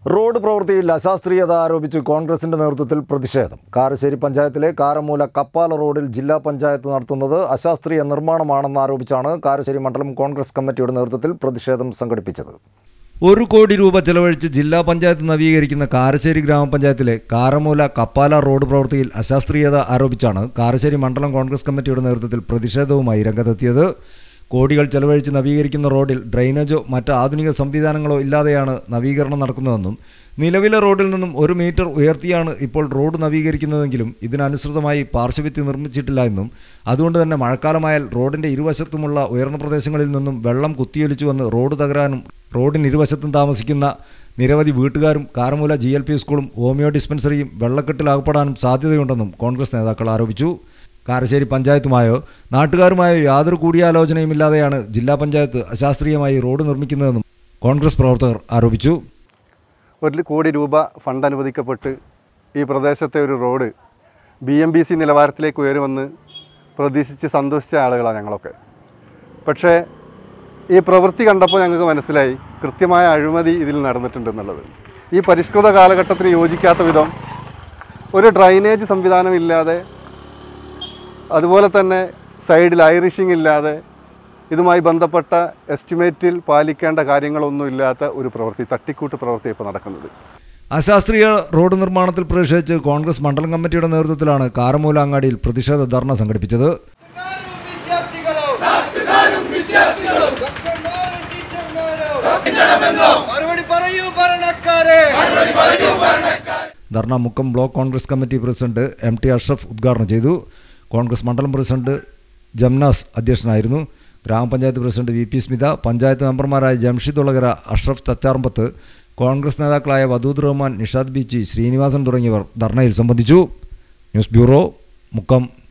road പ്രവൃത്തിയിൽ അശാസ്ത്രീയത ആരോപിച്ച് കോൺഗ്രസിന്റെ നേതൃത്വത്തിൽ പ്രതിഷേധം കാരശ്ശേരി പഞ്ചായത്തിലെ കാരമൂല കപ്പാല റോഡിൽ ജില്ലാ പഞ്ചായത്ത് നടത്തുന്നത് അശാസ്ത്രീയ നിർമ്മാണമാണെന്ന് ആരോപിച്ചാണ് കാരശ്ശേരി മണ്ഡലം കോൺഗ്രസ് കമ്മിറ്റിയുടെ നേതൃത്വത്തിൽ പ്രതിഷേധം സംഘടിപ്പിച്ചത് ഒരു കോടി രൂപ ചെലവഴിച്ച് ജില്ലാ പഞ്ചായത്ത് നവീകരിക്കുന്ന കാരശ്ശേരി ഗ്രാമപഞ്ചായത്തിലെ കാരമൂല കപ്പാല റോഡ് പ്രവൃത്തിയിൽ അശാസ്ത്രീയത ആരോപിച്ചാണ് കാരശ്ശേരി മണ്ഡലം കോൺഗ്രസ് കമ്മിറ്റിയുടെ നേതൃത്വത്തിൽ പ്രതിഷേധവുമായി രംഗത്തെത്തിയത് കോടികൾ ചെലവഴിച്ച് നവീകരിക്കുന്ന റോഡിൽ ഡ്രെയിനേജോ മറ്റ് ആധുനിക സംവിധാനങ്ങളോ ഇല്ലാതെയാണ് നവീകരണം നടക്കുന്നതെന്നും നിലവിലെ റോഡിൽ നിന്നും ഒരു മീറ്റർ ഉയർത്തിയാണ് ഇപ്പോൾ റോഡ് നവീകരിക്കുന്നതെങ്കിലും ഇതിനനുസൃതമായി പാർശ്വഭിത്തി നിർമ്മിച്ചിട്ടില്ല എന്നും അതുകൊണ്ട് തന്നെ മഴക്കാലമായാൽ റോഡിന്റെ ഇരുവശത്തുമുള്ള ഉയർന്ന പ്രദേശങ്ങളിൽ നിന്നും വെള്ളം കുത്തിയൊലിച്ചു വന്ന് റോഡ് തകരാനും റോഡിന് ഇരുവശത്തും താമസിക്കുന്ന നിരവധി വീട്ടുകാരും കാരമൂല ജി എൽ പി സ്കൂളും ഹോമിയോ ഡിസ്പെൻസറിയും വെള്ളക്കെട്ടിലാകപ്പെടാനും സാധ്യതയുണ്ടെന്നും കോൺഗ്രസ് നേതാക്കൾ ആരോപിച്ചു കാരശ്ശേരി പഞ്ചായത്തുമായോ നാട്ടുകാരുമായോ യാതൊരു കൂടിയാലോചനയുമില്ലാതെയാണ് ജില്ലാ പഞ്ചായത്ത് അശാസ്ത്രീയമായി റോഡ് നിർമ്മിക്കുന്നതെന്നും കോൺഗ്രസ് പ്രവർത്തകർ ആരോപിച്ചു ഒരു കോടി രൂപ ഫണ്ട് അനുവദിക്കപ്പെട്ട് ഈ പ്രദേശത്തെ ഒരു road B M B C നിലവാരത്തിലേക്ക് ഉയരുമെന്ന് പ്രതീക്ഷിച്ച് സന്തോഷിച്ച ആളുകളാണ് ഞങ്ങളൊക്കെ പക്ഷേ ഈ പ്രവൃത്തി കണ്ടപ്പോൾ ഞങ്ങൾക്ക് മനസ്സിലായി കൃത്യമായ അഴിമതി ഇതിൽ നടന്നിട്ടുണ്ടെന്നുള്ളത് ഈ പരിഷ്കൃത കാലഘട്ടത്തിന് യോജിക്കാത്ത വിധം ഒരു ഡ്രൈനേജ് സംവിധാനം ഇല്ലാതെ അതുപോലെ തന്നെ സൈഡിൽ ഐറിഷിംഗ് ഇല്ലാതെ ഇതുമായി ബന്ധപ്പെട്ട എസ്റ്റിമേറ്റിൽ പാലിക്കേണ്ട കാര്യങ്ങളൊന്നും ഇല്ലാത്ത ഒരു പ്രവൃത്തി തട്ടിക്കൂട്ട് പ്രവൃത്തി ഇപ്പോൾ നടക്കുന്നത് അശാസ്ത്രീയ റോഡ് നിർമ്മാണത്തിൽ പ്രതിഷേധിച്ച് കോൺഗ്രസ് മണ്ഡലം കമ്മിറ്റിയുടെ നേതൃത്വത്തിലാണ് കാരമൂല അങ്ങാടിയിൽ പ്രതിഷേധ ധർണ സംഘടിപ്പിച്ചത് മറുപടി പറയൂ ഭരണക്കാരെ dharna Mukkam block Congress committee president M T Ashraf ഉദ്ഘാടനം ചെയ്തു കോൺഗ്രസ് മണ്ഡലം പ്രസിഡന്റ് ജംനാസ് അധ്യക്ഷനായിരുന്നു ഗ്രാമപഞ്ചായത്ത് president V P Smitha panchayat മെമ്പർമാരായ ജംഷിദ് ഉളകര അഷ്റഫ് തച്ചാർമ്പത്ത് കോൺഗ്രസ് നേതാക്കളായ വദൂദ് റഹ്മാൻ നിഷാദ് ബീച്ചി ശ്രീനിവാസൻ തുടങ്ങിയവർ ധർണയിൽ സംബന്ധിച്ചു ന്യൂസ് ബ്യൂറോ മുക്കം